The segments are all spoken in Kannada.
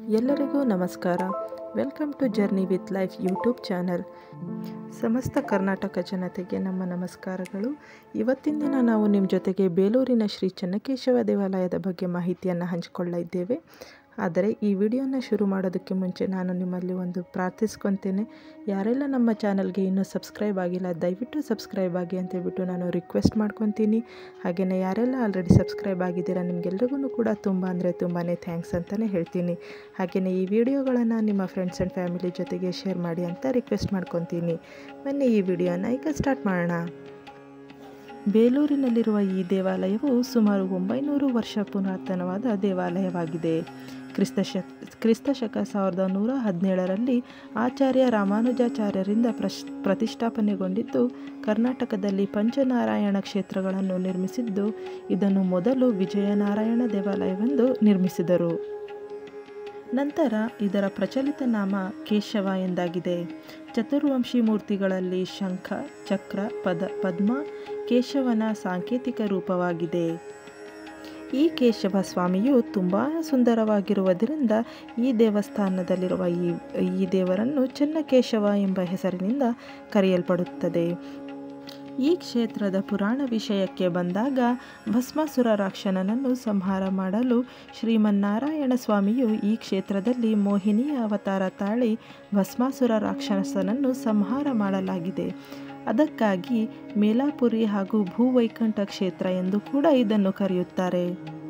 ಎಲ್ಲರಿಗೂ ನಮಸ್ಕಾರ welcome to journey with life YouTube channel ಸಮಸ್ತ ಕರ್ನಾಟಕ ಜನತೆಗೆ ನಮ್ಮ ನಮಸ್ಕಾರಗಳು ಇವತ್ತಿನ ದಿನ ನಾವು ನಿಮ್ಮ ಜೊತೆಗೆ ಬೇಲೂರಿನ ಶ್ರೀ ಚೆನ್ನಕೇಶವ ದೇವಾಲಯದ ಬಗ್ಗೆ ಮಾಹಿತಿಯನ್ನು ಹಂಚಿಕೊಳ್ಳ ಇದ್ದೇವೆ ಆದರೆ ಈ ವಿಡಿಯೋನ ಶುರು ಮಾಡೋದಕ್ಕೆ ಮುಂಚೆ ನಾನು ನಿಮ್ಮಲ್ಲಿ ಒಂದು ಪ್ರಾರ್ಥಿಸ್ಕೊತೇನೆ ಯಾರೆಲ್ಲ ನಮ್ಮ ಚಾನಲ್ಗೆ ಇನ್ನೂ ಸಬ್ಸ್ಕ್ರೈಬ್ ಆಗಿಲ್ಲ ದಯವಿಟ್ಟು ಸಬ್ಸ್ಕ್ರೈಬ್ ಆಗಿ ಅಂತ ಹೇಳ್ಬಿಟ್ಟು ನಾನು ರಿಕ್ವೆಸ್ಟ್ ಮಾಡ್ಕೊತೀನಿ ಹಾಗೆಯೇ ಯಾರೆಲ್ಲ ಆಲ್ರೆಡಿ ಸಬ್ಸ್ಕ್ರೈಬ್ ಆಗಿದ್ದೀರಾ ನಿಮಗೆಲ್ರಿಗೂ ಕೂಡ ತುಂಬ ಅಂದರೆ ತುಂಬಾ ಥ್ಯಾಂಕ್ಸ್ ಅಂತಲೇ ಹೇಳ್ತೀನಿ ಹಾಗೆಯೇ ಈ ವಿಡಿಯೋಗಳನ್ನು ನಿಮ್ಮ ಫ್ರೆಂಡ್ಸ್ ಆ್ಯಂಡ್ ಫ್ಯಾಮಿಲಿ ಜೊತೆಗೆ ಶೇರ್ ಮಾಡಿ ಅಂತ ರಿಕ್ವೆಸ್ಟ್ ಮಾಡ್ಕೊತೀನಿ ಬನ್ನಿ ಈ ವಿಡಿಯೋನ ಈಗ ಸ್ಟಾರ್ಟ್ ಮಾಡೋಣ ಬೇಲೂರಿನಲ್ಲಿರುವ ಈ ದೇವಾಲಯವು ಸುಮಾರು ಒಂಬೈನೂರು ವರ್ಷ ಪುರಾತನವಾದ ದೇವಾಲಯವಾಗಿದೆ ಕ್ರಿಸ್ತ ಶಕ್ ಕ್ರಿಸ್ತ ಶಕ ಸಾವಿರದ ನೂರ ಹದಿನೇಳರಲ್ಲಿ ಆಚಾರ್ಯ ರಾಮಾನುಜಾಚಾರ್ಯರಿಂದ ಪ್ರಶ್ ಪ್ರತಿಷ್ಠಾಪನೆಗೊಂಡಿದ್ದು ಕರ್ನಾಟಕದಲ್ಲಿ ಪಂಚನಾರಾಯಣ ಕ್ಷೇತ್ರಗಳನ್ನು ನಿರ್ಮಿಸಿದ್ದು ಇದನ್ನು ಮೊದಲು ವಿಜಯನಾರಾಯಣ ದೇವಾಲಯವೆಂದು ನಿರ್ಮಿಸಿದರು ನಂತರ ಇದರ ಪ್ರಚಲಿತ ನಾಮ ಕೇಶವ ಎಂದಾಗಿದೆ ಚತುರ್ವಂಶಿ ಮೂರ್ತಿಗಳಲ್ಲಿ ಶಂಖ ಚಕ್ರ ಪದ ಪದ್ಮ ಕೇಶವನ ಸಾಂಕೇತಿಕ ರೂಪವಾಗಿದೆ ಈ ಕೇಶವ ಸ್ವಾಮಿಯು ತುಂಬ ಸುಂದರವಾಗಿರುವುದರಿಂದ ಈ ದೇವಸ್ಥಾನದಲ್ಲಿರುವ ಈ ಈ ದೇವರನ್ನು ಚೆನ್ನಕೇಶವ ಎಂಬ ಹೆಸರಿನಿಂದ ಕರೆಯಲ್ಪಡುತ್ತದೆ ಈ ಕ್ಷೇತ್ರದ ಪುರಾಣ ವಿಷಯಕ್ಕೆ ಬಂದಾಗ ಭಸ್ಮಾಸುರ ರಾಕ್ಷಸನನ್ನು ಸಂಹಾರ ಮಾಡಲು ಶ್ರೀಮನ್ನಾರಾಯಣ ಸ್ವಾಮಿಯು ಈ ಕ್ಷೇತ್ರದಲ್ಲಿ ಮೋಹಿನಿಯ ಅವತಾರ ತಾಳಿ ಭಸ್ಮಾಸುರ ರಾಕ್ಷಸನನ್ನು ಸಂಹಾರ ಮಾಡಲಾಗಿದೆ ಅದಕ್ಕಾಗಿ ಮೇಲಾಪುರಿ ಹಾಗೂ ಭೂವೈಕಂಠ ಕ್ಷೇತ್ರ ಎಂದು ಕೂಡ ಇದನ್ನು ಕರೆಯುತ್ತಾರೆ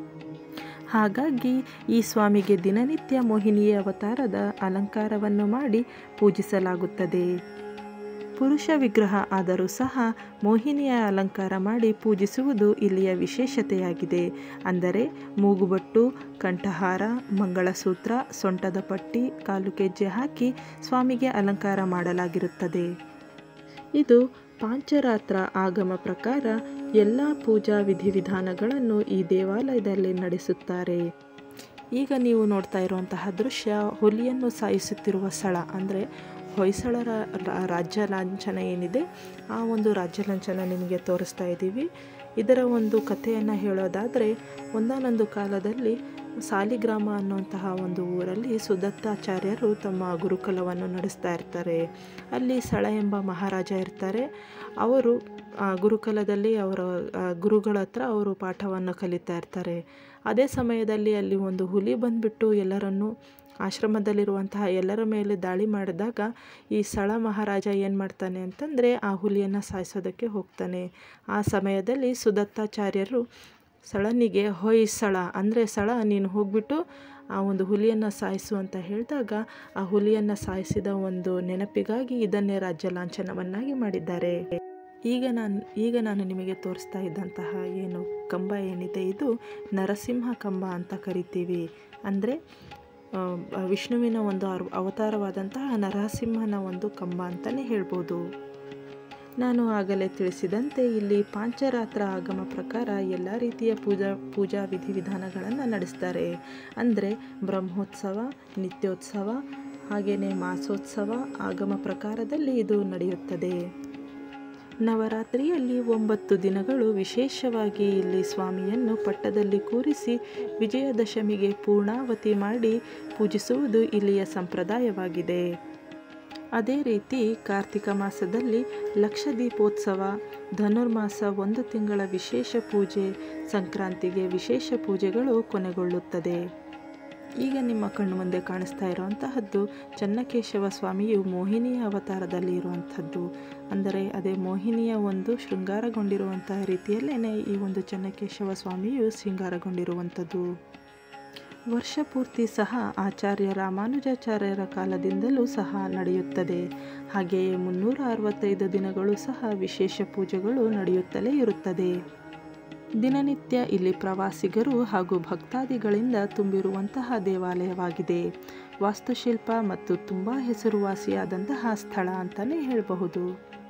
ಹಾಗಾಗಿ ಈ ಸ್ವಾಮಿಗೆ ದಿನನಿತ್ಯ ಮೋಹಿನಿಯ ಅವತಾರದ ಅಲಂಕಾರವನ್ನು ಮಾಡಿ ಪೂಜಿಸಲಾಗುತ್ತದೆ ಪುರುಷ ವಿಗ್ರಹ ಆದರೂ ಸಹ ಮೋಹಿನಿಯ ಅಲಂಕಾರ ಮಾಡಿ ಪೂಜಿಸುವುದು ಇಲ್ಲಿಯ ವಿಶೇಷತೆಯಾಗಿದೆ ಅಂದರೆ ಮೂಗುಬಟ್ಟು ಕಂಠಹಾರ ಮಂಗಳಸೂತ್ರ ಸೊಂಟದ ಪಟ್ಟಿ ಕಾಲುಗೆಜ್ಜೆ ಹಾಕಿ ಸ್ವಾಮಿಗೆ ಅಲಂಕಾರ ಮಾಡಲಾಗಿರುತ್ತದೆ ಇದು ಪಾಂಚರಾತ್ರ ಆಗಮ ಪ್ರಕಾರ ಎಲ್ಲ ಪೂಜಾ ವಿಧಿವಿಧಾನಗಳನ್ನು ಈ ದೇವಾಲಯದಲ್ಲಿ ನಡೆಸುತ್ತಾರೆ ಈಗ ನೀವು ನೋಡ್ತಾ ಇರುವಂತಹ ದೃಶ್ಯ ಹುಲಿಯನ್ನು ಸಾಯಿಸುತ್ತಿರುವ ಸ್ಥಳ ಅಂದರೆ ಹೊಯ್ಸಳರ ರಾಜ್ಯ ಲಾಂಛನ ಏನಿದೆ ಆ ಒಂದು ರಾಜ್ಯ ಲಾಂಛನ ನಿಮಗೆ ತೋರಿಸ್ತಾ ಇದ್ದೀವಿ ಇದರ ಒಂದು ಕಥೆಯನ್ನು ಹೇಳೋದಾದರೆ ಒಂದಾನೊಂದು ಕಾಲದಲ್ಲಿ ಸಾಲಿಗ್ರಾಮ ಅನ್ನುವಂತಹ ಒಂದು ಊರಲ್ಲಿ ಸುದತ್ತಾಚಾರ್ಯರು ತಮ್ಮ ಗುರುಕುಲವನ್ನು ನಡೆಸ್ತಾ ಇರ್ತಾರೆ ಅಲ್ಲಿ ಸಳ ಎಂಬ ಮಹಾರಾಜ ಇರ್ತಾರೆ ಅವರು ಗುರುಕುಲದಲ್ಲಿ ಅವರ ಗುರುಗಳ ಹತ್ರ ಅವರು ಪಾಠವನ್ನು ಕಲಿತಾ ಇರ್ತಾರೆ ಅದೇ ಸಮಯದಲ್ಲಿ ಅಲ್ಲಿ ಒಂದು ಹುಲಿ ಬಂದುಬಿಟ್ಟು ಎಲ್ಲರನ್ನೂ ಆಶ್ರಮದಲ್ಲಿರುವಂತಹ ಎಲ್ಲರ ಮೇಲೆ ದಾಳಿ ಮಾಡಿದಾಗ ಈ ಸಳ ಮಹಾರಾಜ ಏನು ಮಾಡ್ತಾನೆ ಅಂತಂದರೆ ಆ ಹುಲಿಯನ್ನು ಸಾಯಿಸೋದಕ್ಕೆ ಹೋಗ್ತಾನೆ ಆ ಸಮಯದಲ್ಲಿ ಸುದತ್ತಾಚಾರ್ಯರು ಸಳನಿಗೆ ಹೊಯ್ ಸಳ ಅಂದರೆ ಸಳ ನೀನು ಹೋಗ್ಬಿಟ್ಟು ಆ ಒಂದು ಹುಲಿಯನ್ನು ಸಾಯಿಸು ಅಂತ ಹೇಳಿದಾಗ ಆ ಹುಲಿಯನ್ನು ಸಾಯಿಸಿದ ಒಂದು ನೆನಪಿಗಾಗಿ ಇದನ್ನೇ ರಾಜ್ಯ ಲಾಂಛನವನ್ನಾಗಿ ಮಾಡಿದ್ದಾರೆ ಈಗ ನಾನು ಈಗ ನಾನು ನಿಮಗೆ ತೋರಿಸ್ತಾ ಇದ್ದಂತಹ ಏನು ಕಂಬ ಏನಿದೆ ಇದು ನರಸಿಂಹ ಕಂಬ ಅಂತ ಕರಿತೀವಿ ಅಂದರೆ ವಿಷ್ಣುವಿನ ಒಂದು ಅವತಾರವಾದಂತಹ ನರಸಿಂಹನ ಒಂದು ಕಂಬ ಅಂತಲೇ ಹೇಳ್ಬೋದು ನಾನು ಆಗಲೇ ತಿಳಿಸಿದಂತೆ ಇಲ್ಲಿ ಪಾಂಚರಾತ್ರ ಆಗಮ ಪ್ರಕಾರ ಎಲ್ಲ ರೀತಿಯ ಪೂಜಾ ಪೂಜಾ ವಿಧಿವಿಧಾನಗಳನ್ನು ನಡೆಸ್ತಾರೆ ಅಂದರೆ ಬ್ರಹ್ಮೋತ್ಸವ ನಿತ್ಯೋತ್ಸವ ಹಾಗೆಯೇ ಮಾಸೋತ್ಸವ ಆಗಮ ಪ್ರಕಾರದಲ್ಲಿ ಇದು ನಡೆಯುತ್ತದೆ ನವರಾತ್ರಿಯಲ್ಲಿ ಒಂಬತ್ತು ದಿನಗಳು ವಿಶೇಷವಾಗಿ ಇಲ್ಲಿ ಸ್ವಾಮಿಯನ್ನು ಪಟ್ಟದಲ್ಲಿ ಕೂರಿಸಿ ವಿಜಯದಶಮಿಗೆ ಪೂರ್ಣಾವತಿ ಮಾಡಿ ಪೂಜಿಸುವುದು ಇಲ್ಲಿಯ ಸಂಪ್ರದಾಯವಾಗಿದೆ ಅದೇ ರೀತಿ ಕಾರ್ತಿಕ ಮಾಸದಲ್ಲಿ ಲಕ್ಷ ದೀಪೋತ್ಸವ ಧನುರ್ಮಾಸ ಒಂದು ತಿಂಗಳ ವಿಶೇಷ ಪೂಜೆ ಸಂಕ್ರಾಂತಿಗೆ ವಿಶೇಷ ಪೂಜೆಗಳು ಕೊನೆಗೊಳ್ಳುತ್ತದೆ ಈಗ ನಿಮ್ಮ ಕಣ್ಣು ಮುಂದೆ ಕಾಣಿಸ್ತಾ ಇರುವಂತಹದ್ದು ಚೆನ್ನಕೇಶವ ಸ್ವಾಮಿಯು ಮೋಹಿನಿಯ ಅವತಾರದಲ್ಲಿ ಇರುವಂಥದ್ದು ಅಂದರೆ ಅದೇ ಮೋಹಿನಿಯ ಒಂದು ಶೃಂಗಾರಗೊಂಡಿರುವಂತಹ ರೀತಿಯಲ್ಲೇ ಈ ಒಂದು ಚೆನ್ನಕೇಶವ ಸ್ವಾಮಿಯು ಶೃಂಗಾರಗೊಂಡಿರುವಂಥದ್ದು ವರ್ಷಪೂರ್ತಿ ಸಹ ಆಚಾರ್ಯ ರಾಮಾನುಜಾಚಾರ್ಯರ ಕಾಲದಿಂದಲೂ ಸಹ ನಡೆಯುತ್ತದೆ ಹಾಗೆಯೇ ಮುನ್ನೂರ ಅರವತ್ತೈದು ದಿನಗಳು ಸಹ ವಿಶೇಷ ಪೂಜೆಗಳು ನಡೆಯುತ್ತಲೇ ಇರುತ್ತದೆ ದಿನನಿತ್ಯ ಇಲ್ಲಿ ಪ್ರವಾಸಿಗರು ಹಾಗೂ ಭಕ್ತಾದಿಗಳಿಂದ ತುಂಬಿರುವಂತಹ ದೇವಾಲಯವಾಗಿದೆ ವಾಸ್ತುಶಿಲ್ಪ ಮತ್ತು ತುಂಬ ಹೆಸರುವಾಸಿಯಾದಂತಹ ಸ್ಥಳ ಅಂತಲೇ ಹೇಳಬಹುದು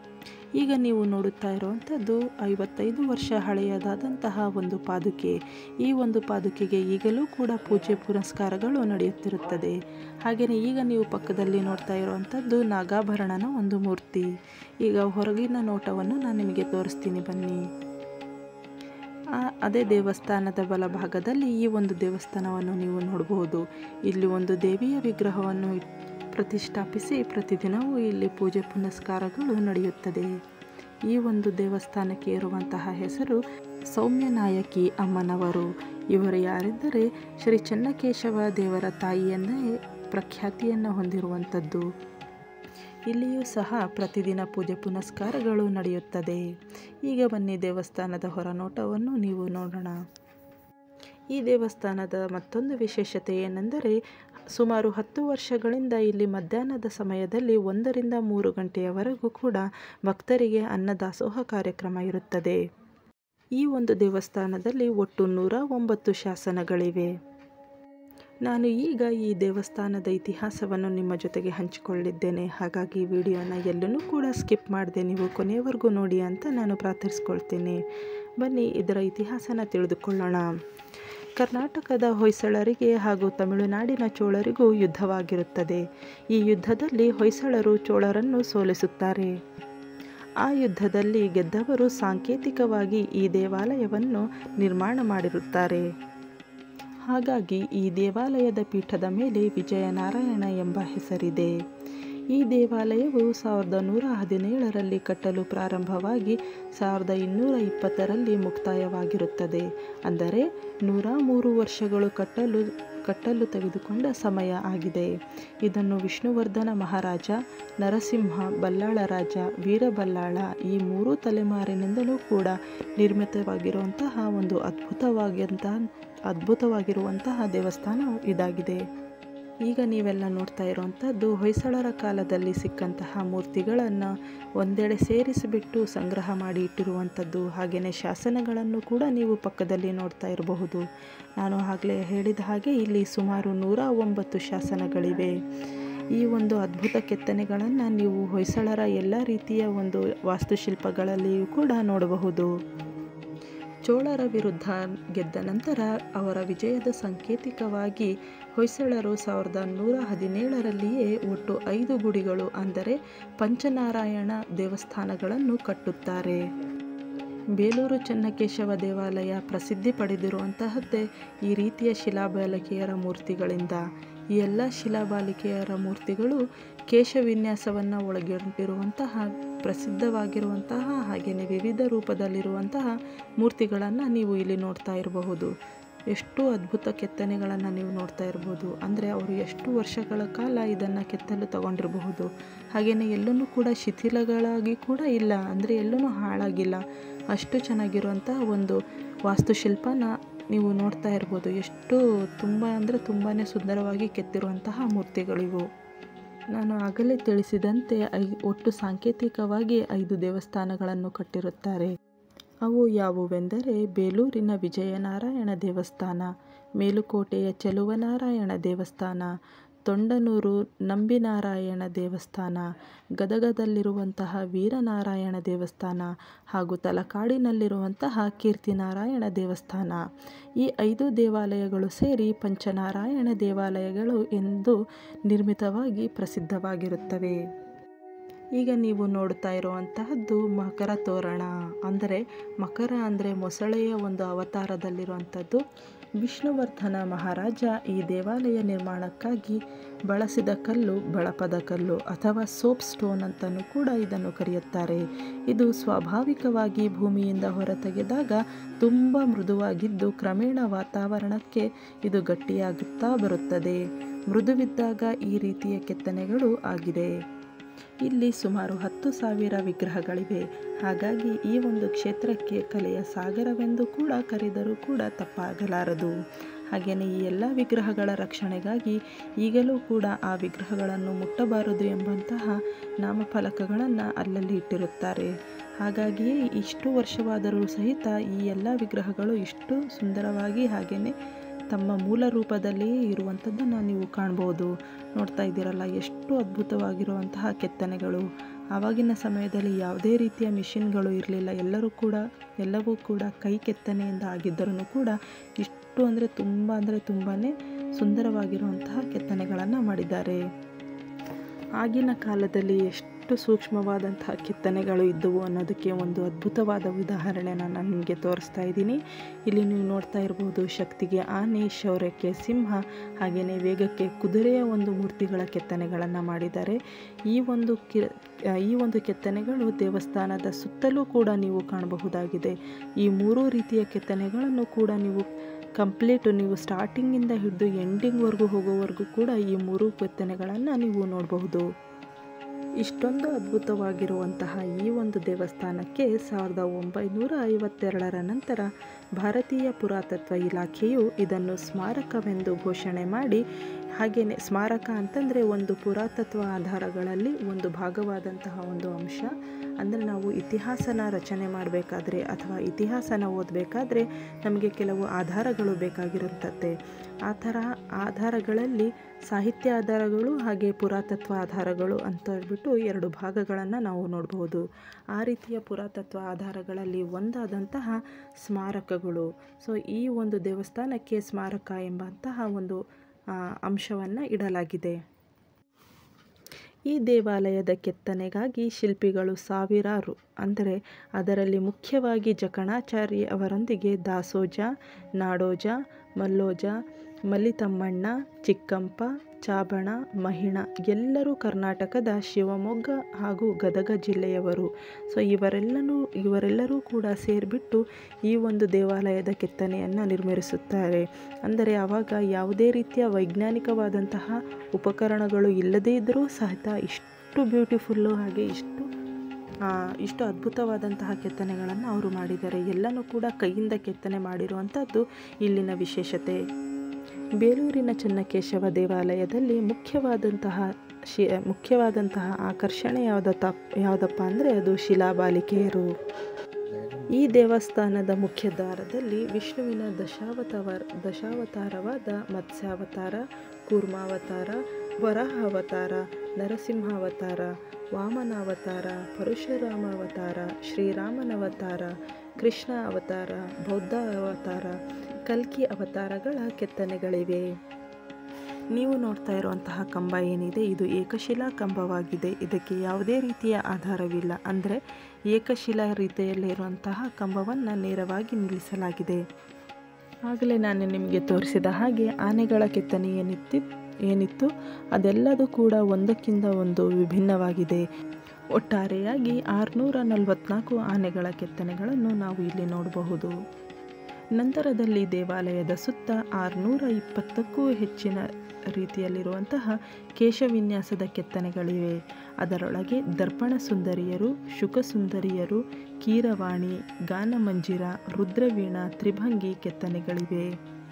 ಈಗ ನೀವು ನೋಡುತ್ತಾ ಇರುವಂಥದ್ದು ಐವತ್ತೈದು ವರ್ಷ ಹಳೆಯದಾದಂತಹ ಒಂದು ಪಾದುಕೆ ಈ ಒಂದು ಪಾದುಕೆಗೆ ಈಗಲೂ ಕೂಡ ಪೂಜೆ ಪುರಸ್ಕಾರಗಳು ನಡೆಯುತ್ತಿರುತ್ತದೆ ಹಾಗೆಯೇ ಈಗ ನೀವು ಪಕ್ಕದಲ್ಲಿ ನೋಡ್ತಾ ಇರುವಂಥದ್ದು ನಾಗಾಭರಣನ ಒಂದು ಮೂರ್ತಿ ಈಗ ಹೊರಗಿನ ನೋಟವನ್ನು ನಾನು ನಿಮಗೆ ತೋರಿಸ್ತೀನಿ ಬನ್ನಿ ಆ- ಅದೇ ದೇವಸ್ಥಾನದ ಬಲಭಾಗದಲ್ಲಿ ಈ ಒಂದು ದೇವಸ್ಥಾನವನ್ನು ನೀವು ನೋಡಬಹುದು ಇಲ್ಲಿ ಒಂದು ದೇವಿಯ ವಿಗ್ರಹವನ್ನು ಇಟ್- ಪ್ರತಿಷ್ಠಾಪಿಸಿ ಪ್ರತಿದಿನವೂ ಇಲ್ಲಿ ಪೂಜೆ ಪುನಸ್ಕಾರಗಳು ನಡೆಯುತ್ತದೆ ಈ ಒಂದು ದೇವಸ್ಥಾನಕ್ಕೆ ಇರುವಂತಹ ಹೆಸರು ಸೌಮ್ಯನಾಯಕಿ ಅಮ್ಮನವರು ಇವರು ಯಾರೆಂದರೆ ಶ್ರೀ ಚೆನ್ನಕೇಶವ ದೇವರ ತಾಯಿಯನ್ನೇ ಪ್ರಖ್ಯಾತಿಯನ್ನು ಹೊಂದಿರುವಂಥದ್ದು ಇಲ್ಲಿಯೂ ಸಹ ಪ್ರತಿದಿನ ಪೂಜೆ ಪುನಸ್ಕಾರಗಳು ನಡೆಯುತ್ತದೆ ಈಗ ಬನ್ನಿ ದೇವಸ್ಥಾನದ ಹೊರನೋಟವನ್ನು ನೀವು ನೋಡೋಣ ಈ ದೇವಸ್ಥಾನದ ಮತ್ತೊಂದು ವಿಶೇಷತೆ ಏನೆಂದರೆ ಸುಮಾರು ಹತ್ತು ವರ್ಷಗಳಿಂದ ಇಲ್ಲಿ ಮಧ್ಯಾಹ್ನದ ಸಮಯದಲ್ಲಿ ಒಂದರಿಂದ ಮೂರು ಗಂಟೆಯವರೆಗೂ ಕೂಡ ಭಕ್ತರಿಗೆ ಅನ್ನದಾಸೋಹ ಕಾರ್ಯಕ್ರಮ ಇರುತ್ತದೆ ಈ ಒಂದು ದೇವಸ್ಥಾನದಲ್ಲಿ ಒಟ್ಟು ನೂರ ಒಂಬತ್ತು ಶಾಸನಗಳಿವೆ ನಾನು ಈಗ ಈ ದೇವಸ್ಥಾನದ ಇತಿಹಾಸವನ್ನು ನಿಮ್ಮ ಜೊತೆಗೆ ಹಂಚಿಕೊಳ್ಳಿದ್ದೇನೆ ಹಾಗಾಗಿ ವಿಡಿಯೋನ ಎಲ್ಲೂ ಕೂಡ ಸ್ಕಿಪ್ ಮಾಡದೆ ನೀವು ಕೊನೆಯವರೆಗೂ ನೋಡಿ ಅಂತ ನಾನು ಪ್ರಾರ್ಥಿಸ್ಕೊಳ್ತೀನಿ ಬನ್ನಿ ಇದರ ಇತಿಹಾಸನ ತಿಳಿದುಕೊಳ್ಳೋಣ ಕರ್ನಾಟಕದ ಹೊಯ್ಸಳರಿಗೆ ಹಾಗೂ ತಮಿಳುನಾಡಿನ ಚೋಳರಿಗೂ ಯುದ್ಧವಾಗಿರುತ್ತದೆ ಈ ಯುದ್ಧದಲ್ಲಿ ಹೊಯ್ಸಳರು ಚೋಳರನ್ನು ಸೋಲಿಸುತ್ತಾರೆ ಆ ಯುದ್ಧದಲ್ಲಿ ಗೆದ್ದವರು ಸಾಂಕೇತಿಕವಾಗಿ ಈ ದೇವಾಲಯವನ್ನು ನಿರ್ಮಾಣ ಮಾಡಿರುತ್ತಾರೆ ಹಾಗಾಗಿ ಈ ದೇವಾಲಯದ ಪೀಠದ ಮೇಲೆ ವಿಜಯನಾರಾಯಣ ಎಂಬ ಹೆಸರಿದೆ ಈ ದೇವಾಲಯವು ಸಾವಿರದ ನೂರ ಹದಿನೇಳರಲ್ಲಿ ಕಟ್ಟಲು ಪ್ರಾರಂಭವಾಗಿ ಸಾವಿರದ ಇನ್ನೂರ ಇಪ್ಪತ್ತರಲ್ಲಿ ಮುಕ್ತಾಯವಾಗಿರುತ್ತದೆ ಅಂದರೆ ನೂರ ಮೂರು ವರ್ಷಗಳು ಕಟ್ಟಲು ಕಟ್ಟಲು ತೆಗೆದುಕೊಂಡ ಸಮಯ ಆಗಿದೆ ಇದನ್ನು ವಿಷ್ಣುವರ್ಧನ ಮಹಾರಾಜ ನರಸಿಂಹ ಬಲ್ಲಾಳ ರಾಜ ವೀರಬಲ್ಲಾಳ ಈ ಮೂರೂ ತಲೆಮಾರಿನಿಂದಲೂ ಕೂಡ ನಿರ್ಮಿತವಾಗಿರುವಂತಹ ಒಂದು ಅದ್ಭುತವಾಗಿಂತಹ ಅದ್ಭುತವಾಗಿರುವಂತಹ ದೇವಸ್ಥಾನ ಇದಾಗಿದೆ ಈಗ ನೀವೆಲ್ಲ ನೋಡ್ತಾ ಇರುವಂಥದ್ದು ಹೊಯ್ಸಳರ ಕಾಲದಲ್ಲಿ ಸಿಕ್ಕಂತಹ ಮೂರ್ತಿಗಳನ್ನು ಒಂದೆಡೆ ಸೇರಿಸಿಬಿಟ್ಟು ಸಂಗ್ರಹ ಮಾಡಿ ಇಟ್ಟಿರುವಂಥದ್ದು ಹಾಗೆಯೇ ಶಾಸನಗಳನ್ನು ಕೂಡ ನೀವು ಪಕ್ಕದಲ್ಲಿ ನೋಡ್ತಾ ಇರಬಹುದು ನಾನು ಆಗಲೇ ಹೇಳಿದ ಹಾಗೆ ಇಲ್ಲಿ ಸುಮಾರು ನೂರ ಒಂಬತ್ತು ಶಾಸನಗಳಿವೆ ಈ ಒಂದು ಅದ್ಭುತ ಕೆತ್ತನೆಗಳನ್ನು ನೀವು ಹೊಯ್ಸಳರ ಎಲ್ಲ ರೀತಿಯ ಒಂದು ವಾಸ್ತುಶಿಲ್ಪಗಳಲ್ಲಿಯೂ ಕೂಡ ನೋಡಬಹುದು ಚೋಳರ ವಿರುದ್ಧ ಗೆದ್ದ ನಂತರ ಅವರ ವಿಜಯದ ಸಂಕೇತಿಕವಾಗಿ ಹೊಯ್ಸಳರು ಸಾವಿರದ ನೂರ ಹದಿನೇಳರಲ್ಲಿಯೇ ಒಟ್ಟು ಐದು ಗುಡಿಗಳು ಅಂದರೆ ಪಂಚನಾರಾಯಣ ದೇವಸ್ಥಾನಗಳನ್ನು ಕಟ್ಟುತ್ತಾರೆ ಬೇಲೂರು ಚೆನ್ನಕೇಶವ ದೇವಾಲಯ ಪ್ರಸಿದ್ಧಿ ಪಡೆದಿರುವಂತಹದ್ದೇ ಈ ರೀತಿಯ ಶಿಲಾಬಾಲಿಕೆಯರ ಮೂರ್ತಿಗಳಿಂದ ಈ ಎಲ್ಲ ಶಿಲಾಬಾಲಿಕೆಯರ ಮೂರ್ತಿಗಳು ಕೇಶವಿನ್ಯಾಸವನ್ನು ಒಳಗೊಂಡಿರುವಂತಹ ಪ್ರಸಿದ್ಧವಾಗಿರುವಂತಹ ಹಾಗೆಯೇ ವಿವಿಧ ರೂಪದಲ್ಲಿರುವಂತಹ ಮೂರ್ತಿಗಳನ್ನು ನೀವು ಇಲ್ಲಿ ನೋಡ್ತಾ ಇರಬಹುದು ಎಷ್ಟು ಅದ್ಭುತ ಕೆತ್ತನೆಗಳನ್ನು ನೀವು ನೋಡ್ತಾ ಇರ್ಬೋದು ಅಂದರೆ ಅವರು ಎಷ್ಟು ವರ್ಷಗಳ ಕಾಲ ಇದನ್ನು ಕೆತ್ತಲು ತಗೊಂಡಿರಬಹುದು ಹಾಗೆಯೇ ಎಲ್ಲನೂ ಕೂಡ ಶಿಥಿಲಗಳಾಗಿ ಕೂಡ ಇಲ್ಲ ಅಂದರೆ ಎಲ್ಲನೂ ಹಾಳಾಗಿಲ್ಲ ಅಷ್ಟು ಚೆನ್ನಾಗಿರುವಂತಹ ಒಂದು ವಾಸ್ತುಶಿಲ್ಪನ ನೀವು ನೋಡ್ತಾ ಇರ್ಬೋದು ಎಷ್ಟು ತುಂಬ ಅಂದರೆ ತುಂಬಾ ಸುಂದರವಾಗಿ ಕೆತ್ತಿರುವಂತಹ ಮೂರ್ತಿಗಳಿವು ನಾನು ಆಗಲೇ ತಿಳಿಸಿದಂತೆ ಐ ಒಟ್ಟು ಸಾಂಕೇತಿಕವಾಗಿ ಐದು ದೇವಸ್ಥಾನಗಳನ್ನು ಕಟ್ಟಿರುತ್ತಾರೆ ಅವು ಯಾವುವೆಂದರೆ ಬೇಲೂರಿನ ವಿಜಯನಾರಾಯಣ ದೇವಸ್ಥಾನ ಮೇಲುಕೋಟೆಯ ಚೆಲುವನಾರಾಯಣ ದೇವಸ್ಥಾನ ತೊಂಡನೂರು ನಂಬಿನಾರಾಯಣ ದೇವಸ್ಥಾನ ಗದಗದಲ್ಲಿರುವಂತಹ ವೀರನಾರಾಯಣ ದೇವಸ್ಥಾನ ಹಾಗೂ ತಲಕಾಡಿನಲ್ಲಿರುವಂತಹ ಕೀರ್ತಿನಾರಾಯಣ ದೇವಸ್ಥಾನ ಈ ಐದು ದೇವಾಲಯಗಳು ಸೇರಿ ಪಂಚನಾರಾಯಣ ದೇವಾಲಯಗಳು ಎಂದು ನಿರ್ಮಿತವಾಗಿ ಪ್ರಸಿದ್ಧವಾಗಿರುತ್ತವೆ ಈಗ ನೀವು ನೋಡ್ತಾ ಇರುವಂತಹದ್ದು ಮಕರ ತೋರಣ ಅಂದರೆ ಮಕರ ಅಂದರೆ ಮೊಸಳೆಯ ಒಂದು ಅವತಾರದಲ್ಲಿರುವಂಥದ್ದು ವಿಷ್ಣುವರ್ಧನ ಮಹಾರಾಜ ಈ ದೇವಾಲಯ ನಿರ್ಮಾಣಕ್ಕಾಗಿ ಬಳಸಿದ ಕಲ್ಲು ಬಳಪದ ಕಲ್ಲು ಅಥವಾ ಸೋಪ್ ಸ್ಟೋನ್ ಅಂತಲೂ ಕೂಡ ಇದನ್ನು ಕರೆಯುತ್ತಾರೆ ಇದು ಸ್ವಾಭಾವಿಕವಾಗಿ ಭೂಮಿಯಿಂದ ಹೊರತೆಗೆದಾಗ ತುಂಬ ಮೃದುವಾಗಿದ್ದು ಕ್ರಮೇಣ ವಾತಾವರಣಕ್ಕೆ ಇದು ಗಟ್ಟಿಯಾಗುತ್ತಾ ಬರುತ್ತದೆ ಮೃದುವಿದ್ದಾಗ ಈ ರೀತಿಯ ಕೆತ್ತನೆಗಳು ಆಗಿದೆ ಇಲ್ಲಿ ಸುಮಾರು ಹತ್ತು ಸಾವಿರ ವಿಗ್ರಹಗಳಿವೆ ಹಾಗಾಗಿ ಈ ಒಂದು ಕ್ಷೇತ್ರಕ್ಕೆ ಕಲೆಯ ಸಾಗರವೆಂದು ಕೂಡ ಕರೆದರೂ ಕೂಡ ತಪ್ಪಾಗಲಾರದು ಹಾಗೆಯೇ ಈ ಎಲ್ಲ ವಿಗ್ರಹಗಳ ರಕ್ಷಣೆಗಾಗಿ ಈಗಲೂ ಕೂಡ ಆ ವಿಗ್ರಹಗಳನ್ನು ಮುಟ್ಟಬಾರದು ಎಂಬಂತಹ ನಾಮಫಲಕಗಳನ್ನು ಅಲ್ಲಲ್ಲಿ ಇಟ್ಟಿರುತ್ತಾರೆ ಹಾಗಾಗಿಯೇ ಇಷ್ಟು ವರ್ಷವಾದರೂ ಸಹಿತ ಈ ಎಲ್ಲ ವಿಗ್ರಹಗಳು ಇಷ್ಟು ಸುಂದರವಾಗಿ ಹಾಗೆಯೇ ತಮ್ಮ ಮೂಲ ರೂಪದಲ್ಲಿಯೇ ಇರುವಂಥದ್ದನ್ನು ನೀವು ಕಾಣ್ಬೋದು ನೋಡ್ತಾ ಇದ್ದೀರಲ್ಲ ಎಷ್ಟು ಅದ್ಭುತವಾಗಿರುವಂತಹ ಕೆತ್ತನೆಗಳು ಆವಾಗಿನ ಸಮಯದಲ್ಲಿ ಯಾವುದೇ ರೀತಿಯ ಮಿಷಿನ್ಗಳು ಇರಲಿಲ್ಲ ಎಲ್ಲರೂ ಕೂಡ ಎಲ್ಲವೂ ಕೂಡ ಕೈ ಕೆತ್ತನೆಯಿಂದ ಆಗಿದ್ದರೂ ಕೂಡ ಇಷ್ಟು ಅಂದರೆ ತುಂಬ ಅಂದರೆ ತುಂಬಾ ಸುಂದರವಾಗಿರುವಂತಹ ಕೆತ್ತನೆಗಳನ್ನು ಮಾಡಿದ್ದಾರೆ ಆಗಿನ ಕಾಲದಲ್ಲಿ ಎಷ್ಟು ಎಷ್ಟು ಸೂಕ್ಷ್ಮವಾದಂತಹ ಕೆತ್ತನೆಗಳು ಇದ್ದವು ಅನ್ನೋದಕ್ಕೆ ಒಂದು ಅದ್ಭುತವಾದ ಉದಾಹರಣೆನ ನಾನು ನಿಮಗೆ ತೋರಿಸ್ತಾ ಇದ್ದೀನಿ ಇಲ್ಲಿ ನೀವು ನೋಡ್ತಾ ಇರ್ಬೋದು ಶಕ್ತಿಗೆ ಆನೆ ಶೌರ್ಯಕ್ಕೆ ಸಿಂಹ ಹಾಗೆಯೇ ವೇಗಕ್ಕೆ ಕುದುರೆಯ ಒಂದು ಮೂರ್ತಿಗಳ ಕೆತ್ತನೆಗಳನ್ನು ಮಾಡಿದ್ದಾರೆ ಈ ಒಂದು ಕಿ ಈ ಒಂದು ಕೆತ್ತನೆಗಳು ದೇವಸ್ಥಾನದ ಸುತ್ತಲೂ ಕೂಡ ನೀವು ಕಾಣಬಹುದಾಗಿದೆ ಈ ಮೂರೂ ರೀತಿಯ ಕೆತ್ತನೆಗಳನ್ನು ಕೂಡ ನೀವು ಕಂಪ್ಲೀಟ್ ನೀವು ಸ್ಟಾರ್ಟಿಂಗಿಂದ ಹಿಡಿದು ಎಂಡಿಂಗ್ವರೆಗೂ ಹೋಗೋವರೆಗೂ ಕೂಡ ಈ ಮೂರು ಕೆತ್ತನೆಗಳನ್ನು ನೀವು ನೋಡಬಹುದು ಇಷ್ಟೊಂದು ಅದ್ಭುತವಾಗಿರುವಂತಹ ಈ ಒಂದು ದೇವಸ್ಥಾನಕ್ಕೆ ಸಾವಿರದ ಒಂಬೈನೂರ ಐವತ್ತೆರಡರ ನಂತರ ಭಾರತೀಯ ಪುರಾತತ್ವ ಇಲಾಖೆಯು ಇದನ್ನು ಸ್ಮಾರಕವೆಂದು ಘೋಷಣೆ ಮಾಡಿ ಹಾಗೆಯೇ ಸ್ಮಾರಕ ಅಂತಂದರೆ ಒಂದು ಪುರಾತತ್ವ ಆಧಾರಗಳಲ್ಲಿ ಒಂದು ಭಾಗವಾದಂತಹ ಒಂದು ಅಂಶ ಅಂದರೆ ನಾವು ಇತಿಹಾಸನ ರಚನೆ ಮಾಡಬೇಕಾದ್ರೆ ಅಥವಾ ಇತಿಹಾಸನ ಓದಬೇಕಾದ್ರೆ ನಮಗೆ ಕೆಲವು ಆಧಾರಗಳು ಬೇಕಾಗಿರುತ್ತದೆ ಆ ಥರ ಆಧಾರಗಳಲ್ಲಿ ಸಾಹಿತ್ಯ ಆಧಾರಗಳು ಹಾಗೆ ಪುರಾತತ್ವ ಆಧಾರಗಳು ಅಂತ ಹೇಳ್ಬಿಟ್ಟು ಎರಡು ಭಾಗಗಳನ್ನು ನಾವು ನೋಡಬಹುದು ಆ ರೀತಿಯ ಪುರಾತತ್ವ ಆಧಾರಗಳಲ್ಲಿ ಒಂದಾದಂತಹ ಸ್ಮಾರಕಗಳು ಸೊ ಈ ಒಂದು ದೇವಸ್ಥಾನಕ್ಕೆ ಸ್ಮಾರಕ ಎಂಬಂತಹ ಒಂದು ಅಂಶವನ್ನು ಇಡಲಾಗಿದೆ ಈ ದೇವಾಲಯದ ಕೆತ್ತನೆಗಾಗಿ ಶಿಲ್ಪಿಗಳು ಸಾವಿರಾರು ಅಂದರೆ ಅದರಲ್ಲಿ ಮುಖ್ಯವಾಗಿ ಜಕಣಾಚಾರಿ ಅವರೊಂದಿಗೆ ದಾಸೋಜ ನಾಡೋಜ ಮಲ್ಲೋಜ ಮಲ್ಲಿತಮ್ಮಣ್ಣ ಚಿಕ್ಕಂಪ ಚಾಬಣ ಮಹಿಣ ಎಲ್ಲರೂ ಕರ್ನಾಟಕದ ಶಿವಮೊಗ್ಗ ಹಾಗೂ ಗದಗ ಜಿಲ್ಲೆಯವರು ಸೊ ಇವರೆಲ್ಲನೂ ಇವರೆಲ್ಲರೂ ಕೂಡ ಸೇರಿಬಿಟ್ಟು ಈ ಒಂದು ದೇವಾಲಯದ ಕೆತ್ತನೆಯನ್ನು ನಿರ್ಮಿಸುತ್ತಾರೆ ಅಂದರೆ ಆವಾಗ ಯಾವುದೇ ರೀತಿಯ ವೈಜ್ಞಾನಿಕವಾದಂತಹ ಉಪಕರಣಗಳು ಇಲ್ಲದೇ ಇದ್ದರೂ ಸಹಿತ ಇಷ್ಟು ಬ್ಯೂಟಿಫುಲ್ಲು ಹಾಗೆ ಇಷ್ಟು ಇಷ್ಟು ಅದ್ಭುತವಾದಂತಹ ಕೆತ್ತನೆಗಳನ್ನು ಅವರು ಮಾಡಿದ್ದಾರೆ ಎಲ್ಲನೂ ಕೂಡ ಕೈಯಿಂದ ಕೆತ್ತನೆ ಮಾಡಿರುವಂಥದ್ದು ಇಲ್ಲಿನ ವಿಶೇಷತೆ ಬೇಲೂರಿನ ಚೆನ್ನಕೇಶವ ದೇವಾಲಯದಲ್ಲಿ ಮುಖ್ಯವಾದಂತಹ ಶಿ ಮುಖ್ಯವಾದಂತಹ ಆಕರ್ಷಣೆ ಯಾವುದತ್ತ ಯಾವುದಪ್ಪ ಅಂದರೆ ಅದು ಶಿಲಾಬಾಲಿಕೆಯರು ಈ ದೇವಸ್ಥಾನದ ಮುಖ್ಯ ದ್ವಾರದಲ್ಲಿ ವಿಷ್ಣುವಿನ ದಶಾವತಾರ ದಶಾವತಾರವಾದ ಮತ್ಸ್ಯಾವತಾರ ಕೂರ್ಮಾವತಾರ ವರಾಹ ಅವತಾರ ನರಸಿಂಹಾವತಾರ ವಾಮನಾವತಾರ ಪರಶುರಾಮ ಅವತಾರ ಶ್ರೀರಾಮನ ಅವತಾರ ಕೃಷ್ಣ ಅವತಾರ ಬೌದ್ಧ ಅವತಾರ ಕಲ್ಕಿ ಅವತಾರಗಳ ಕೆತ್ತನೆಗಳಿವೆ ನೀವು ನೋಡ್ತಾ ಇರುವಂತಹ ಕಂಬ ಏನಿದೆ ಇದು ಏಕಶಿಲಾ ಕಂಬವಾಗಿದೆ ಇದಕ್ಕೆ ಯಾವುದೇ ರೀತಿಯ ಆಧಾರವಿಲ್ಲ ಅಂದರೆ ಏಕಶಿಲಾ ರೀತಿಯಲ್ಲಿರುವಂತಹ ಕಂಬವನ್ನು ನೇರವಾಗಿ ನಿಲ್ಲಿಸಲಾಗಿದೆ ಆಗಲೇ ನಾನು ನಿಮಗೆ ತೋರಿಸಿದ ಹಾಗೆ ಆನೆಗಳ ಕೆತ್ತನೆ ಏನಿತ್ತು ಏನಿತ್ತು ಅದೆಲ್ಲದೂ ಕೂಡ ಒಂದಕ್ಕಿಂತ ಒಂದು ವಿಭಿನ್ನವಾಗಿದೆ ಒಟ್ಟಾರೆಯಾಗಿ ಆರುನೂರ ನಲವತ್ನಾಲ್ಕು ಆನೆಗಳ ಕೆತ್ತನೆಗಳನ್ನು ನಾವು ಇಲ್ಲಿ ನೋಡಬಹುದು ನಂತರದಲ್ಲಿ ದೇವಾಲಯದ ಸುತ್ತ ಆರುನೂರ ಇಪ್ಪತ್ತಕ್ಕೂ ಹೆಚ್ಚಿನ ರೀತಿಯಲ್ಲಿರುವಂತಹ ಕೇಶವಿನ್ಯಾಸದ ಕೆತ್ತನೆಗಳಿವೆ ಅದರೊಳಗೆ ದರ್ಪಣ ಸುಂದರಿಯರು ಶುಕಸುಂದರಿಯರು ಕೀರವಾಣಿ ಗಾನಮಂಜಿರ ರುದ್ರವೀಣ ತ್ರಿಭಂಗಿ ಕೆತ್ತನೆಗಳಿವೆ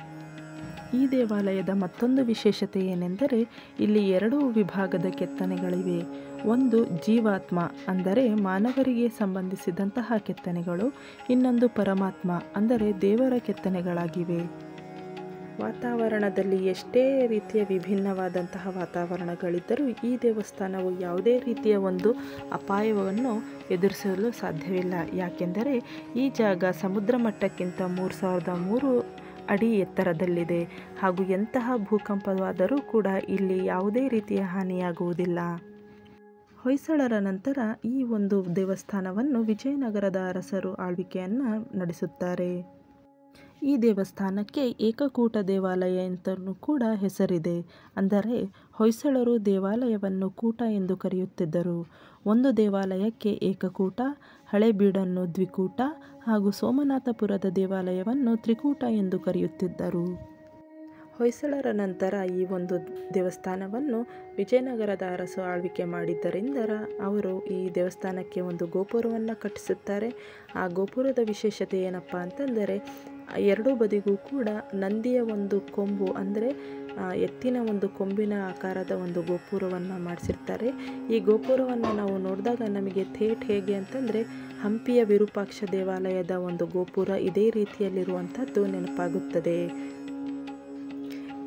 ಈ ದೇವಾಲಯದ ಮತ್ತೊಂದು ವಿಶೇಷತೆ ಏನೆಂದರೆ ಇಲ್ಲಿ ಎರಡು ವಿಭಾಗದ ಕೆತ್ತನೆಗಳಿವೆ ಒಂದು ಜೀವಾತ್ಮ ಅಂದರೆ ಮಾನವರಿಗೆ ಸಂಬಂಧಿಸಿದಂತಹ ಕೆತ್ತನೆಗಳು ಇನ್ನೊಂದು ಪರಮಾತ್ಮ ಅಂದರೆ ದೇವರ ಕೆತ್ತನೆಗಳಾಗಿವೆ ವಾತಾವರಣದಲ್ಲಿ ಎಷ್ಟೇ ರೀತಿಯ ವಿಭಿನ್ನವಾದಂತಹ ವಾತಾವರಣಗಳಿದ್ದರೂ ಈ ದೇವಸ್ಥಾನವು ಯಾವುದೇ ರೀತಿಯ ಒಂದು ಅಪಾಯವನ್ನು ಎದುರಿಸಲು ಸಾಧ್ಯವಿಲ್ಲ ಯಾಕೆಂದರೆ ಈ ಜಾಗ ಸಮುದ್ರ ಮಟ್ಟಕ್ಕಿಂತ ಮೂರು ಸಾವಿರದ ಮೂರು ಅಡಿ ಎತ್ತರದಲ್ಲಿದೆ ಹಾಗೂ ಎಂತಹ ಭೂಕಂಪವಾದರೂ ಕೂಡ ಇಲ್ಲಿ ಯಾವುದೇ ರೀತಿಯ ಹಾನಿಯಾಗುವುದಿಲ್ಲ ಹೊಯ್ಸಳರ ನಂತರ ಈ ಒಂದು ದೇವಸ್ಥಾನವನ್ನು ವಿಜಯನಗರದ ಅರಸರು ಆಳ್ವಿಕೆಯನ್ನು ನಡೆಸುತ್ತಾರೆ ಈ ದೇವಸ್ಥಾನಕ್ಕೆ ಏಕಕೂಟ ದೇವಾಲಯ ಅಂತಲೂ ಕೂಡ ಹೆಸರಿದೆ ಅಂದರೆ ಹೊಯ್ಸಳರು ದೇವಾಲಯವನ್ನು ಕೂಟ ಎಂದು ಕರೆಯುತ್ತಿದ್ದರು ಒಂದು ದೇವಾಲಯಕ್ಕೆ ಏಕಕೂಟ ಹಳೆಬೀಡನ್ನು ದ್ವಿಕೂಟ ಹಾಗೂ ಸೋಮನಾಥಪುರದ ದೇವಾಲಯವನ್ನು ತ್ರಿಕೂಟ ಎಂದು ಕರೆಯುತ್ತಿದ್ದರು ಹೊಯ್ಸಳರ ನಂತರ ಈ ಒಂದು ದೇವಸ್ಥಾನವನ್ನು ವಿಜಯನಗರದ ಅರಸು ಆಳ್ವಿಕೆ ಮಾಡಿದ್ದರಿಂದ ಅವರು ಈ ದೇವಸ್ಥಾನಕ್ಕೆ ಒಂದು ಗೋಪುರವನ್ನು ಕಟ್ಟಿಸುತ್ತಾರೆ ಆ ಗೋಪುರದ ವಿಶೇಷತೆ ಏನಪ್ಪ ಅಂತಂದರೆ ಎರಡೂ ಬದಿಗೂ ಕೂಡ ನಂದಿಯ ಒಂದು ಕೊಂಬು ಅಂದರೆ ಎತ್ತಿನ ಒಂದು ಕೊಂಬಿನ ಆಕಾರದ ಒಂದು ಗೋಪುರವನ್ನು ಮಾಡಿಸಿರ್ತಾರೆ ಈ ಗೋಪುರವನ್ನು ನಾವು ನೋಡಿದಾಗ ನಮಗೆ ಥೇಟ್ ಹೇಗೆ ಅಂತಂದರೆ ಹಂಪಿಯ ವಿರೂಪಾಕ್ಷ ದೇವಾಲಯದ ಒಂದು ಗೋಪುರ ಇದೇ ರೀತಿಯಲ್ಲಿರುವಂಥದ್ದು ನೆನಪಾಗುತ್ತದೆ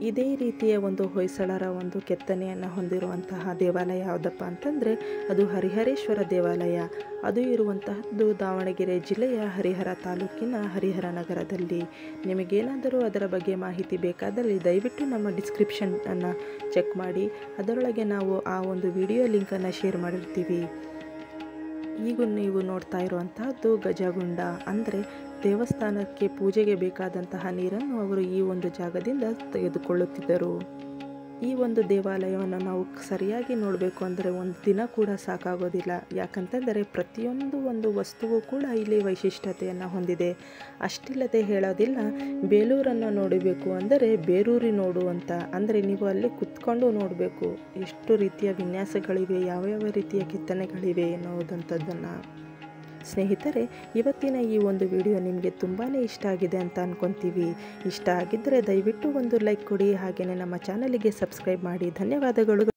ಇದೇ ರೀತಿಯ ಒಂದು ಹೊಯ್ಸಳರ ಒಂದು ಕೆತ್ತನೆಯನ್ನು ಹೊಂದಿರುವಂತಹ ದೇವಾಲಯ ಯಾವುದಪ್ಪ ಅಂತಂದರೆ ಅದು ಹರಿಹರೇಶ್ವರ ದೇವಾಲಯ ಅದು ಇರುವಂತಹದ್ದು ದಾವಣಗೆರೆ ಜಿಲ್ಲೆಯ ಹರಿಹರ ತಾಲೂಕಿನ ಹರಿಹರ ನಗರದಲ್ಲಿ ನಿಮಗೇನಾದರೂ ಅದರ ಬಗ್ಗೆ ಮಾಹಿತಿ ಬೇಕಾದಲ್ಲಿ ದಯವಿಟ್ಟು ನಮ್ಮ ಡಿಸ್ಕ್ರಿಪ್ಷನನ್ನು ಚೆಕ್ ಮಾಡಿ ಅದರೊಳಗೆ ನಾವು ಆ ಒಂದು ವಿಡಿಯೋ ಲಿಂಕನ್ನು ಶೇರ್ ಮಾಡಿರ್ತೀವಿ ಈಗ ನೀವು ನೋಡ್ತಾ ಇರುವಂತಹದ್ದು ಗಜಗುಂಡ ಅಂದರೆ ದೇವಸ್ಥಾನಕ್ಕೆ ಪೂಜೆಗೆ ಬೇಕಾದಂತಹ ನೀರನ್ನು ಅವರು ಈ ಒಂದು ಜಾಗದಿಂದ ತೆಗೆದುಕೊಳ್ಳುತ್ತಿದ್ದರು ಈ ಒಂದು ದೇವಾಲಯವನ್ನು ನಾವು ಸರಿಯಾಗಿ ನೋಡಬೇಕು ಅಂದರೆ ಒಂದು ದಿನ ಕೂಡ ಸಾಕಾಗೋದಿಲ್ಲ ಯಾಕಂತಂದರೆ ಪ್ರತಿಯೊಂದು ಒಂದು ವಸ್ತುವು ಕೂಡ ಇಲ್ಲಿ ವೈಶಿಷ್ಟ್ಯತೆಯನ್ನು ಹೊಂದಿದೆ ಅಷ್ಟಿಲ್ಲದೆ ಹೇಳೋದಿಲ್ಲ ಬೇಲೂರನ್ನು ನೋಡಬೇಕು ಅಂದರೆ ಬೇರೂರಿ ನೋಡು ಅಂತ ಅಂದರೆ ನೀವು ಅಲ್ಲಿ ಕುತ್ಕೊಂಡು ನೋಡಬೇಕು ಎಷ್ಟು ರೀತಿಯ ವಿನ್ಯಾಸಗಳಿವೆ ಯಾವ್ಯಾವ ರೀತಿಯ ಕೆತ್ತನೆಗಳಿವೆ ಎನ್ನುವುದಂಥದ್ದನ್ನು ಸ್ನೇಹಿತರೆ ಇವತ್ತಿನ ಈ ಒಂದು ವಿಡಿಯೋ ನಿಮಗೆ ತುಂಬಾ ಇಷ್ಟ ಆಗಿದೆ ಅಂತ ಅಂದ್ಕೊತೀವಿ ಇಷ್ಟ ಆಗಿದ್ದರೆ ದಯವಿಟ್ಟು ಒಂದು ಲೈಕ್ ಕೊಡಿ ಹಾಗೆಯೇ ನಮ್ಮ ಚಾನಲಿಗೆ ಸಬ್ಸ್ಕ್ರೈಬ್ ಮಾಡಿ ಧನ್ಯವಾದಗಳು